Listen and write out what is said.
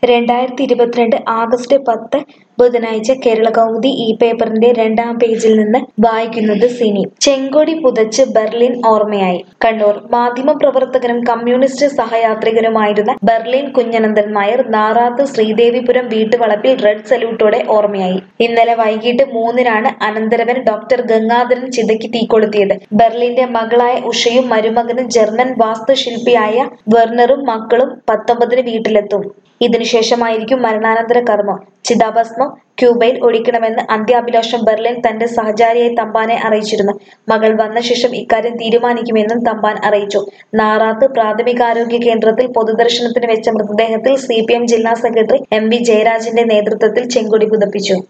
രണ്ടായിരത്തി ഇരുപത്തിരണ്ട് ആഗസ്റ്റ് പത്ത് ബുധനാഴ്ച കേരള കൗമുദി ഈ പേപ്പറിന്റെ രണ്ടാം പേജിൽ നിന്ന് വായിക്കുന്നത് സിനി ചെങ്കൊടി പുതച്ച് ബെർലിൻ ഓർമ്മയായി കണ്ണൂർ മാധ്യമപ്രവർത്തകനും കമ്മ്യൂണിസ്റ്റ് സഹയാത്രികനുമായിരുന്ന ബെർലിൻ കുഞ്ഞനന്ദൻ നായർ നാറാത്ത് ശ്രീദേവിപുരം വീട്ടുവളപ്പിൽ റെഡ് സല്യൂട്ടോടെ ഓർമ്മയായി ഇന്നലെ വൈകിട്ട് മൂന്നിനാണ് അനന്തരവൻ ഡോക്ടർ ഗംഗാധരൻ ചിതയ്ക്ക് തീകൊളുത്തിയത് ബെർലിന്റെ മകളായ ഉഷയും മരുമകനും ജർമ്മൻ വാസ്തുശില്പിയായ വെർണറും മക്കളും പത്തൊമ്പതിന് വീട്ടിലെത്തും ഇതിനുശേഷമായിരിക്കും മരണാനന്തര കർമ്മം ചിതാഭസ്മം ക്യൂബയിൽ ഒഴിക്കണമെന്ന് അന്ത്യാഭിലാഷം ബെർലിൻ തന്റെ സഹചാരിയായി തമ്പാനെ അറിയിച്ചിരുന്നു മകൾ വന്ന ശേഷം ഇക്കാര്യം തീരുമാനിക്കുമെന്നും തമ്പാൻ അറിയിച്ചു നാറാത്ത് പ്രാഥമികാരോഗ്യ കേന്ദ്രത്തിൽ പൊതുദർശനത്തിന് വെച്ച മൃതദേഹത്തിൽ സി ജില്ലാ സെക്രട്ടറി എം വി ജയരാജന്റെ നേതൃത്വത്തിൽ ചെങ്കൊടി പുതപ്പിച്ചു